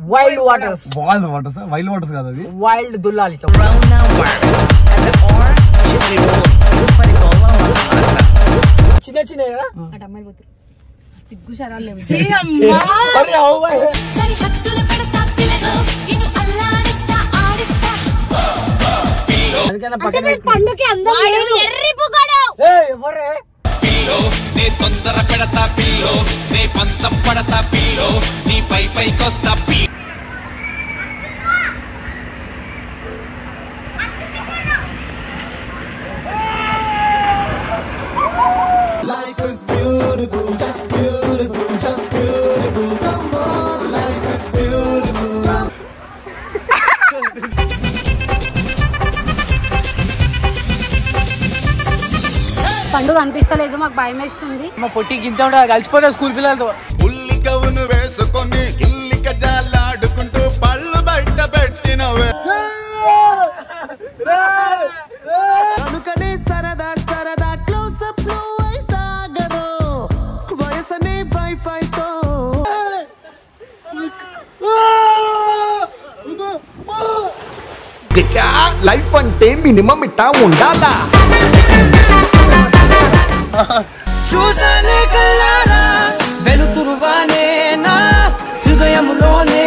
Wild waters boil waters wild waters కాదు అది wild దుల్లాలి Round now work. And the or chili roll. Upari bola on చిన్న చిన్న కదా అటు అమ్మాయిలు పోతురు సిగ్గు శరాలు లేవు అరే అవ్వ బాయ్. సరిహద్దులు పెడతా పిల్లలు ఇను అల్లాడిస్తా ఆడిస్తా అందుకని పక్కన పెట్టుకో. పండుకి అందం ఎర్రి పుగాడు ఏయ్, ఎవర్రే? పిల్లో నీ తొందర పెడతా పిల్లో నీ పంతం పడతా పిల్లో నీ పై పైకొస్తా పీ పండుగ అనిపిస్తలేదు మాకు భయం వేస్తుంది మా పొట్టి గింత ఉంటుంది కలిసిపోతా స్కూల్ పిల్లలతో ఉల్లి కవును వేసుకొని ఇల్లిక జాలాడుకుంటూ పళ్ళు బయట పెట్టినవే కనుకనే సరదా సరదా క్లోజ్ అప్ లో సాగరు వయసనే వైఫై తో లైఫ్ అంటే మినిమం ఇట్టా ఉండాలా చూసానే కల్లారా వెలుతురువానే నా హృదయములోనే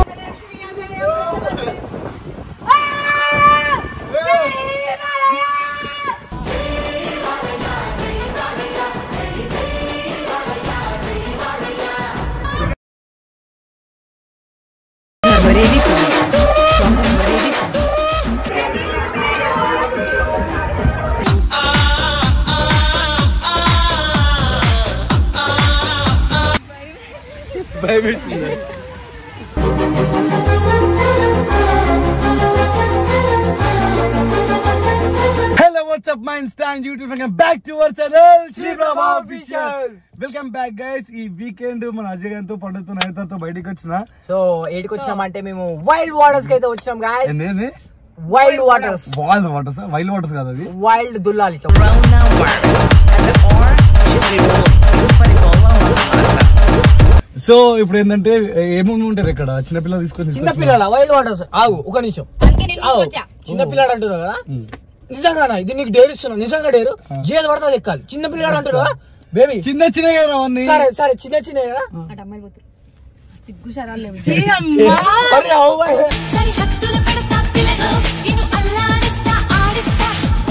hello WhatsApp my instant YouTube welcome back to our channel Shri Prabha official welcome back guys ఈ వీకెండ్ మన అజయ్ గారితో పండుగతో నైతాతో బయటికి వచ్చిన సో ఏడికి వచ్చినామంటే మేము వైల్డ్ వాటర్స్ కి అయితే వచ్చినాం గాయస్ ఏంది wild waters boil waters wild waters కాదు అది వైల్డ్ దుల్లాలి Round now work. And the or chili roll. Upari bola on so ఇప్పుడు ఏంటంటే ఏమేమి ఉంటారు ఇక్కడ చిన్నపిల్లలు తీసుకొని చిన్న పిల్లల వైల్డ్ వాటర్స్ ఆగు ఒక నిమిషం అందుకే నేను ఆగు. వచ్చా చిన్న పిల్లాడు అంటున్నావు కదా నిజంగానా ఇది నీకు డేర్ ఇస్తున్నా నిజంగా డేరు ఏది పడుతుంది ఎక్కాలి చిన్న పిల్లాడు అంటున్నావా బేబీ చిన్న చిన్న కదా అవన్నీ సరే సరే చిన్న చిన్న కదా అటు అమ్మాయిలు పోతురు సిగ్గు శరాలు లేవు అరే అవ్వ బాయ్. సరిహద్దులు పెడతా పిల్లలు ఇను అల్లాడిస్తా ఆడిస్తా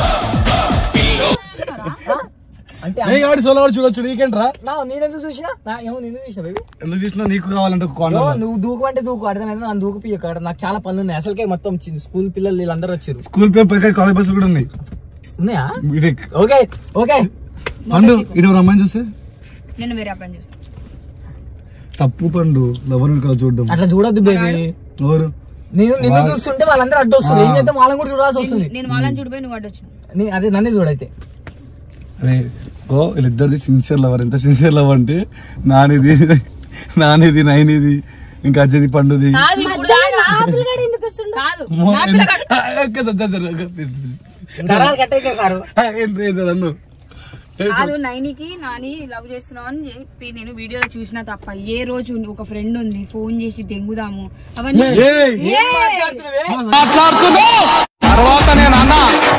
అంటే నీ గాడి సోలో వాడు చూడొచ్చు నీకేంట్రా నా నేను ఎందుకు చూసినా నా ఏమో నేను ఎందుకు చూసినా బేబీ ఎందుకు చూసినా నీకు కావాలంటే ఒక కార్నర్ లో. నువ్వు దూకు అంటే దూకు అర్థమైంది నన్ను దూకు పియ్య కాడ నాకు చాలా పనులు ఉన్నాయి అసలుకే మొత్తం చి- స్కూల్ పిల్లలు వీళ్ళందరూ వచ్చారు స్కూల్ పేపర్ కాలేజ్ బస్సులు కూడా ఉన్నాయి ఉన్నాయా బీటెక్ ఓకే ఓకే పండు ఇటు రమ్మని చూస్తే నేను వేరే అబ్బాయిని చూస్తాను తప్పు పండు లవర్ ఇక్కడ చూడడం అట్లా చూడొద్దు బేబీ ఎవరు నేను నిన్ను చూస్తుంటే వాళ్ళందరూ అడ్డు వస్తుంది ఏం చేద్దాం వాళ్ళని కూడా చూడాల్సి వస్తుంది నేను వాళ్ళని చూడిపోయి నువ్వు అడ్డొచ్చు నీ- అదే నన్నే చూడైతే అరే ఓ వీళ్ళిద్దరిది సిన్సియర్ లవర్ ఎంత సిన్సియర్ లవర్ అంటే నానిది నానిది నైనిది ఇంకా అజయది పండుది కాదు ఇప్పుడు దాకా. ఎందుకు వస్తుండు కాదు మో- నా పిల్లగాడు. ఆ, ఎక్క- ద- ద- ద- ద- ప్లీజ్, ప్లీజ్. నరాలు కట్టయితే సారు ఆ, ఏంటి ఏంటి నన్ను కాదు నైనికి నాని లవ్ చేస్తున్నావు అని చెప్పి నేను వీడియోలో చూసిన తప్ప ఏ రోజు ఒక ఫ్రెండ్ ఉంది ఫోన్ చేసి దెంగుదాము అవన్నీ ఏయ్! తర్వాత నేను అన్న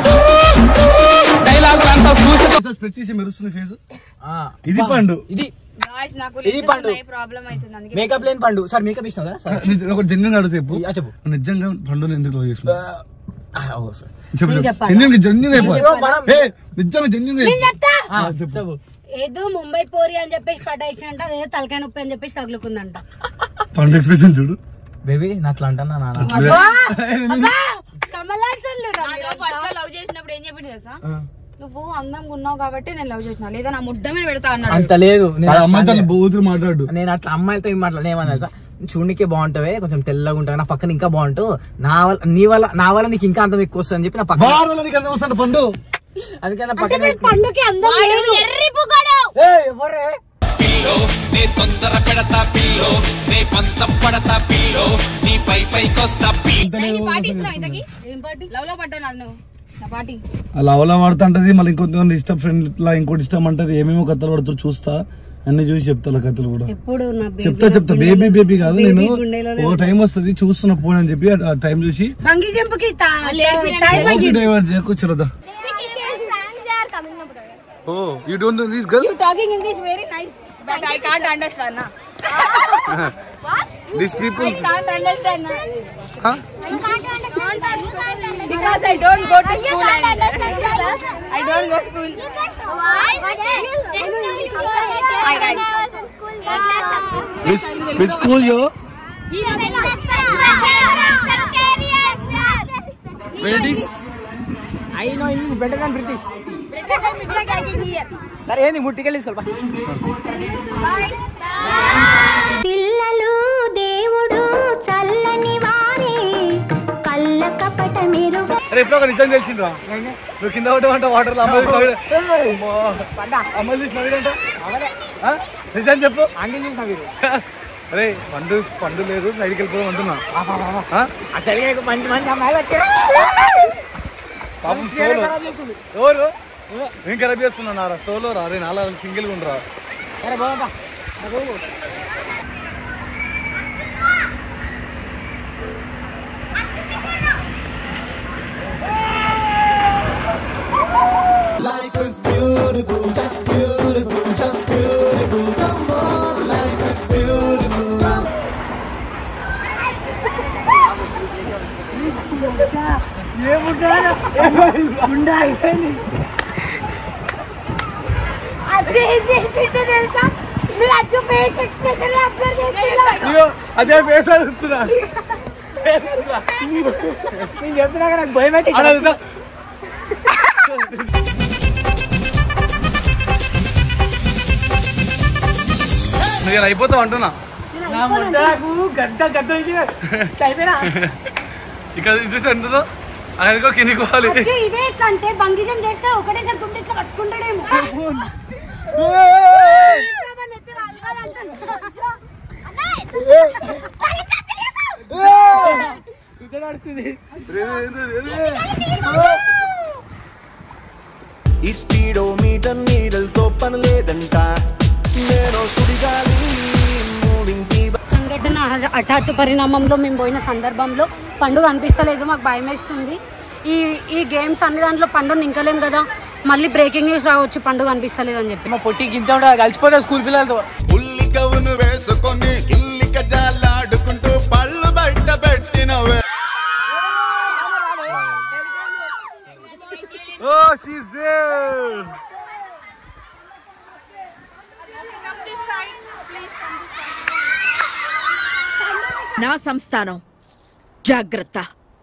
డైలాగ్ అంతా చూసి స్ప్రెడ్ చేసి మెరుస్తుంది ఫేస్ ఆ, ఇది పండు ఇది Guys, నాకు ఇది పండు. ప్రాబ్లం అవుతుంది అందుకే మేకప్ లేని పండు సార్ మేకప్ ఇచ్చినావు కదా సార్ ని- ఒక జెన్యున్ అడుగు చెప్పు ఆ, చెప్పు. నువ్వు నిజంగా పండుని ఎందుకు లవ్ చేసిన ఆ, ఓ సార్. చెప్పు నేను చెప్పు చెప్పాలా? జెన్యున్ జెన్యున్ అయిపో ఇదిగో మనం- ఏ నిజంగా జెన్యున్ ఆ, చెప్పు ఏదో ముంబై పోరి అని చెప్పేసి పడ్డాయిచ్చంట అదే తలకాయ నొప్పి అని చెప్పేసి తగులుకుందంట పండు ఎక్స్ప్రెషన్ చూడు బేబీ నా అట్లా అంటున్నా నాన్న కమలాసన్ ఫస్ట్ లవ్ చేసినప్పుడు ఏం చెప్పింది తెలుసా నువ్వు అందంగా ఉన్నావు కాబట్టి నేను లవ్ చేసిన లేదా నా ముడ్డ మీద పెడతా అన్నాడు అంత లేదు నేను ఆ అట్లా అమ్మాయి తన అనే- బూతులు మాట్లాడు నేను అట్లా అమ్మాయిలతో ఏం మాట్లాడే ఏమన్నా తెలుసా చూడనికే బాగుంటావే కొంచెం తెల్లగా ఉంటావు నా పక్కన ఇంకా బాగుంటావు నా వల్ల నీ వల్ల నా వల్ల నీకు ఇంకా అందం ఎక్కువ వస్తుంది అని చెప్పి నా పక్కన వారాల నీకు అందం వస్తాడు పండు అందుకని నా పక్కన పండుకి అందం ఎర్రి పుగాడు ఏయ్, ఎవర్రే? పిల్లో నీ తొందర పెడతా పిల్లో నీ పంతం పడతా పిల్లో నీ పై పైకొస్తా పీ పార్టీ ఇస్తున్నావు ఇంతకి ఏం పార్టీ లవ్ లో పడ్డావు నన్ను నా పార్టీ అలా అవలా వాడుతుంటది మళ్ళీ ఇంకొంత ఇష్టం ఫ్రెండ్ ఇట్లా ఇంకోటి ఇష్టం అంటది ఏమేమో కథలు పడుతూ చూస్తా అన్ని చూసి చెప్తా కథలు కూడా ఎప్పుడు నా baby చెప్తా నా చెప్తా గుండెలో- బేబీ బేబీ కాదు baby నేను గుండెలోనే ఒక టైం వస్తుంది చూస్తున్న ఫోన్ అని చెప్పి ఆ టైం చూసి బంగి జంపుకి తా- లేదు, టైం ఓకే అయ్యింది. డైవర్స్ కూర్చోదా oh you don't know this girl You talking English very nice, but I can't understand. Na. This people I can't understand. Na. Because I don't go to school. And I don't go school. Which school yo ladies I know English better than British సరే ఏంది ముట్టికెళ్ళి తీసుకోవాలి పిల్లలు దేవుడు చల్లని వారే కళ్ళ కపట మెరుగు అరే ఎప్పుడో ఒక నిజం తెలిసిండ్రా నువ్వు కింద పడ్డావంట వాటర్ లో అమ్మాయి అమ్మాయి చూసి నవ్విడంట ఆ? నిజం చెప్పు ఆంటీ చూసిన మీరు అరే పండు పండు లేదు సైడ్కి వెళ్ళిపోదాం అంటున్నా ఆ? అసలుగా మంచి మంచి అమ్మాయిలు వచ్చారు పాపం సోలో ఎవరు నేను ఖరాబ్ చేస్తున్నా నారా సోలో రా అరే నాలా సింగిల్ గా ఉండరా సరే పోదా Life is beautiful, just beautiful, just beautiful. Come on, life is beautiful. Come తెలుసా మీరు అచ్చు ఫేస్ ఎక్స్ప్రెషన్ అబ్జర్వ్ చేస్తున్నారు అయ్యో అదే పేసా చూస్తున్నా నేను చెప్పినాక నాకు భయం అయితే అలా చూస్తా. నువ్వు ఇలా అయిపోతావు అంటున్నా నా ముద్ద నాకు గద్ద గద్ద ఇది అయిపోయినా ఇక్కడ చూసి ఉంటుందో అక్కడికో కిందికి పోవాలి వచ్చి ఇదే కంటే బంగిజం చేస్తే ఒకటేసారి గుండె ఇట్లా పట్టుకుంటాడేమో ఈ స్పీడోమీటర్ నీడలతో పని లేదంట నేను సుడిగాలి మూవింగ్ సంఘటన హఠ- హఠాత్తు పరిణామంలో మేము పోయిన సందర్భంలో పండుగ అనిపిస్తలేదు మాకు భయం వేస్తుంది ఈ ఈ గేమ్స్ అన్ని దాంట్లో పండుగ నింకలేం కదా మళ్ళీ బ్రేకింగ్ న్యూస్ రావచ్చు పండుగ అనిపిస్తలేదు అని చెప్పి మా పొట్టి గింత ఉంటుంది కలిసిపోతా స్కూల్ పిల్లలతో ఉల్లి కవును వేసుకొని కిల్లిక జాలాడుకుంటూ పళ్ళు బయట పెట్టినవే ఓ షీస్ దేర్ నా సంస్థానం జాగ్రత్త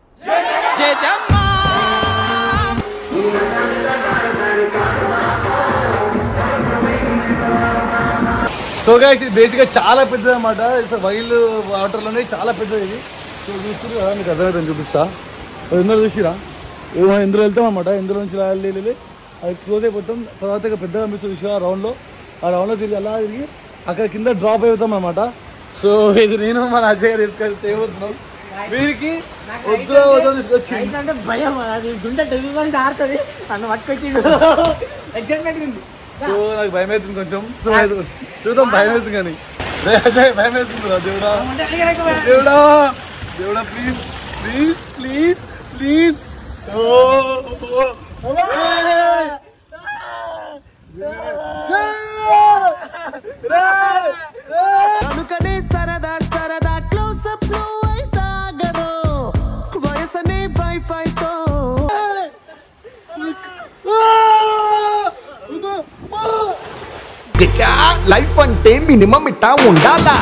సో గైస్ ఇది బేసిక్గా చాలా పెద్దది అనమాట వైల్డ్ వాటర్లోనే చాలా పెద్దది ఇది సో చూస్తున్నారు కదా మీకు అర్థమవుతుంది చూపిస్తా ఎందులో చూసిరా ఏమో ఇందులో వెళ్తాం అనమాట ఇందులో నుంచి ఇలా వెళ్ళి వెళ్ళి అది క్లోజ్ అయిపోతాం తర్వాత ఇక పెద్దగా అనిపిస్తుంది చూసి ఆ రౌండ్లో ఆ రౌండ్లో తిరిగి అలా తిరిగి అక్కడ కింద డ్రాప్ అయిపోతాం అనమాట సో ఇది నేను మన అజయ్ గారు తీసుకొని చేయబోతున్నాం వీరికి వద్దురా వద్దు తీసుకొచ్చి అంటే భయం అది గుండె తెలుగుకొని ఆడుతుంది నన్ను పట్టుకొచ్చి ఎక్సైట్మెంట్ ఉంది సో నాకు భయం అవుతుంది కొంచెం సో అది చూద్దాం భయం అవుతుంది కానీ రే అజయ్ భయం వేస్తుంది రా దేవుడా దేవుడా దేవుడా ప్లీజ్ ప్లీజ్ ప్లీజ్ ప్లీజ్ ఓ కనుకనే సరదా సరదా క్లోజప్ లో సాగరు వయసనే వైఫై తో లైఫ్ అంటే మినిమం ఇట్టా ఉండాలా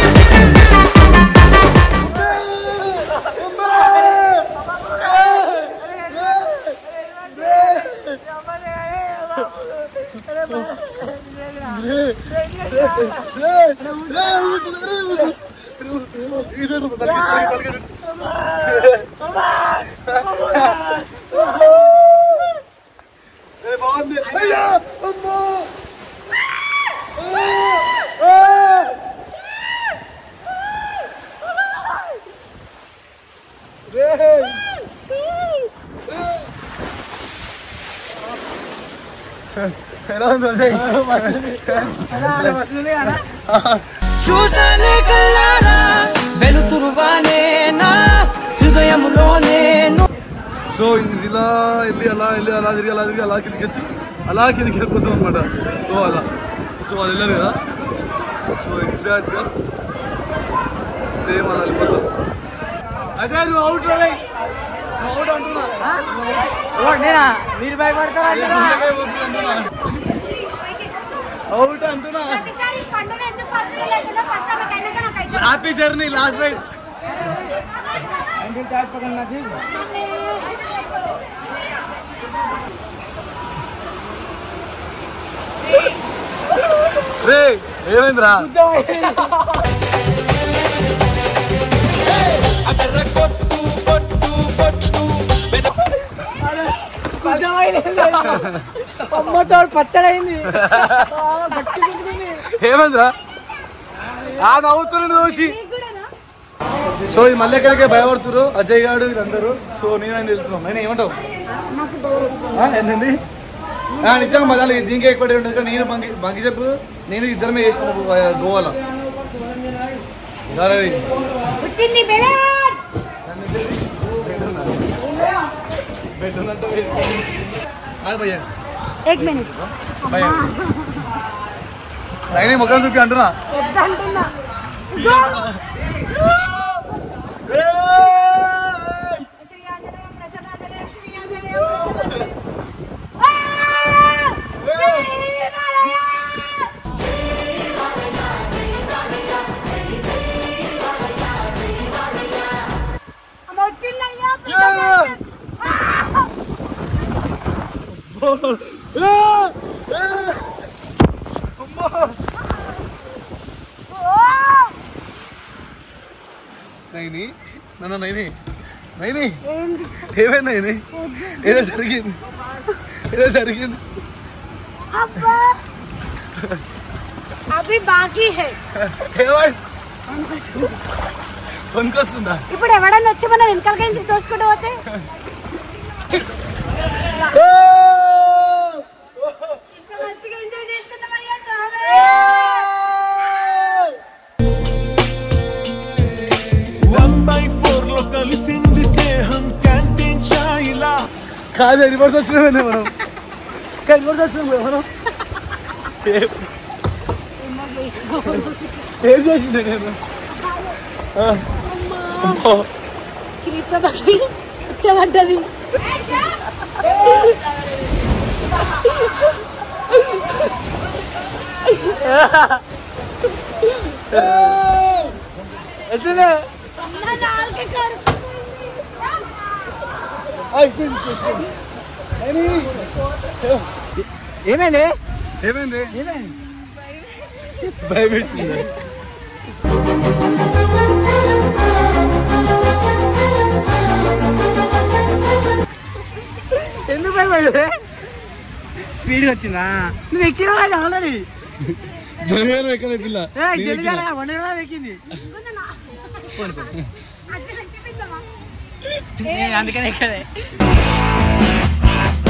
బాగుంది అయ్యా అమ్మో ఎలా ఉంది అజయ్? చూసానే కళ్ళారా వెలుతురువానే నా హృదయములోనే సో ఇది ఇలా వెళ్ళి అలా వెళ్ళి అలా తిరిగి అలా తిరిగి అలా కిందికి వచ్చి అలా కిందికి వెళ్ళిపోతాం అనమాట సో అలా సో వాళ్ళు వెళ్ళారు కదా సో ఎగ్జాక్ట్గా సేమ్ అలా వెళ్ళిపోతాం అజయ్ నువ్వు అవుట్ రే నువ్వు అవుట్ అంటున్నా నేనా మీరు భయపడతారా అవుట్ అంటున్నా హ్యాపీ జర్నీ లాస్ట్ రైడ్ రే ఏమైందిరా అమ్మతో పచ్చడైంది ఏమైందిరా ఆ నవ్వుతున్నాను చూసి సో ఇది మళ్ళీ ఎక్కడికే భయపడుతున్నారు అజయ్ గారు వీళ్ళందరూ సో నేను ఆయన వెళ్తున్నాం నేను ఏమంటావు ఆ, ఏంటండి ఆ, నిజంగా మజాలు దీనికి ఎక్కువ ఉంటుంది కానీ నేను బంగి బంగి చెప్పు నేను ఇద్దరమే చేస్తాను గోవాలో ఇలా రే. వచ్చింది బెలూన్ బెడ్ ఉన్నట్టు ఆగు భయ్యా. ఎక్ మినిట్ భయ్యా. అయినా ఈ ముఖం చూపి అంటున్నా అంటున్నా నైని నన్ను నైని నైని ఏమైంది నైని ఏదో జరిగింది ఏదో జరిగింది అవి బాకీ హై ఏమై పనికొస్తుందా ఇప్పుడు ఎవడన్నా వచ్చి మన వెనకాలకి తోసుకుంటూ పోతే వన్ బై ఫోర్ లో కలిసింది స్నేహం క్యాంటీన్ ఛాయిలా కాదు రివర్స్ వచ్చినామే మనం కాదు రివర్స్ వచ్చినాం మనం ఏం- ఏం చేసిండే నేను ఆ, అమ్మో. చీప్ పగిలి వచ్చేపడ్డది వచ్చిందే ఏమైంది ఏమైంది భయం వేసింది ఎందుకు భయపడలే స్పీడ్గా వచ్చిందా నువ్వు ఎక్కినా కదా ఆల్రెడీ జనగారు ఎక్కడ పిల్ల జల్దిగా వండగా ఎక్కింది అందుకనే ఎక్కదే